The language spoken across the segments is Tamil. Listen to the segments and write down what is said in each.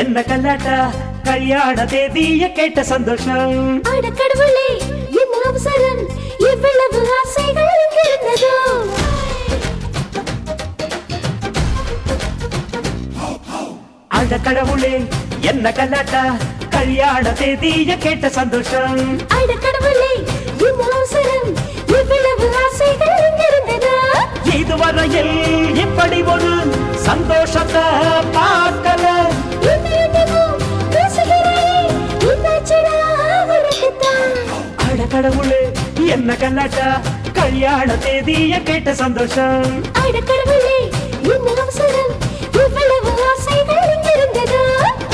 என்ன கல்லாட்டா கல்யாண தேதிய கேட்ட சந்தோஷம் அட கடவுளே என்ன அவசரம் இவ்வளவு ஆசைகள் இருந்ததோ அட கடவுளே என்ன கல்லாட்டா கல்யாண தேதிய கேட்ட சந்தோஷம் அட கடவுளே என்ன அவசரம் இவ்வளவு ஆசைகள் இருந்ததோ இதுவரையில் இப்படி ஒரு சந்தோஷத்தை பார்க்கல என்ன என்னமோ பேசுகிறாயே என்னாச்சுடா உனக்குத்தான் அட கடவுளே என்ன கல்லாட்டா கல்யாண தேதிய கேட்ட சந்தோஷம் அட கடவுளே என்ன அவசரம் இவ்வளவு ஆசைகள் இருந்ததோ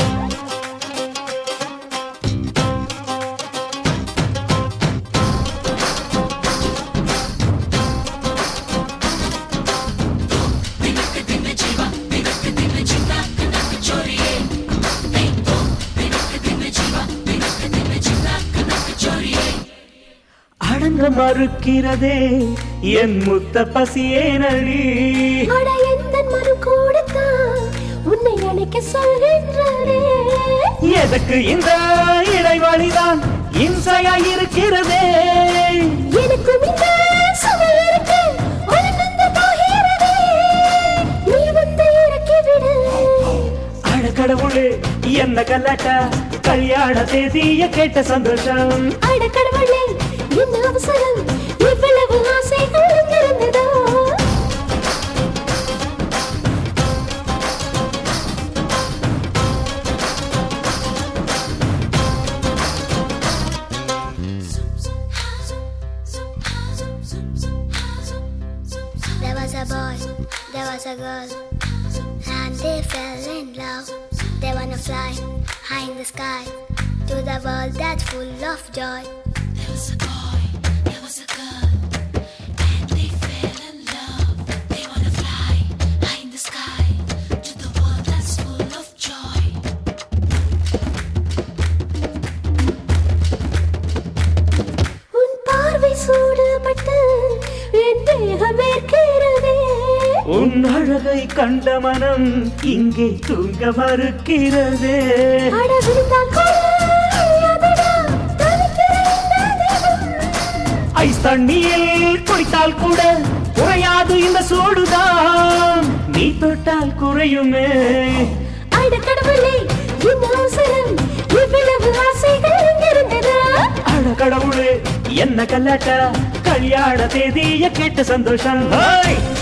அடங்க மறுக்கிறதே என் முத்த பசியே நடி அட எந்த மனம் கூடத்தான் உன்னை அழைக்க சொல்கின்றனே எதற்கு இந்த இடைவெளிதான் இம்சையா இருக்கிறதே எனக்கும் இந்த சுவை இருக்கு உனக்கு போகிறதே நீ வந்து இறக்கி விடு அட கடவுளே என்ன கல்லாட்டா கல்யாண தேதிய கேட்ட சந்தோஷம் அட கடவுளே என்ன அவசரம் இவ்வளவு ஆசைகள் இருந்ததோ There was a boy, there was a girl, and they fell in love. They wanna fly high in the sky to the world that's full of joy. There was a boy, there was a girl, and they fell in love. They wanna fly high in the sky to the world that's full of joy. உன் பார்வை சூடுபட்டு என் தேகம் வேர்க்கிறதே உன் அழகை கண்ட மனம் இங்கே தூங்க மறுக்கிறதே அட விழுந்தால் கூட அழாதடா, தவிக்கிற இந்த தேகம். ஐஸ் தண்ணியில் குடித்தால் கூட குறையாது இந்த சூடுதான் நீ தொட்டால் குறையுமே அட கடவுளே என்ன அவசரம் இவ்வளவு ஆசைகள் இருந்ததா அட கடவுளே என்ன கல்லாட்டா கல்யாண தேதிய கேட்ட சந்தோஷம் ஹோய்!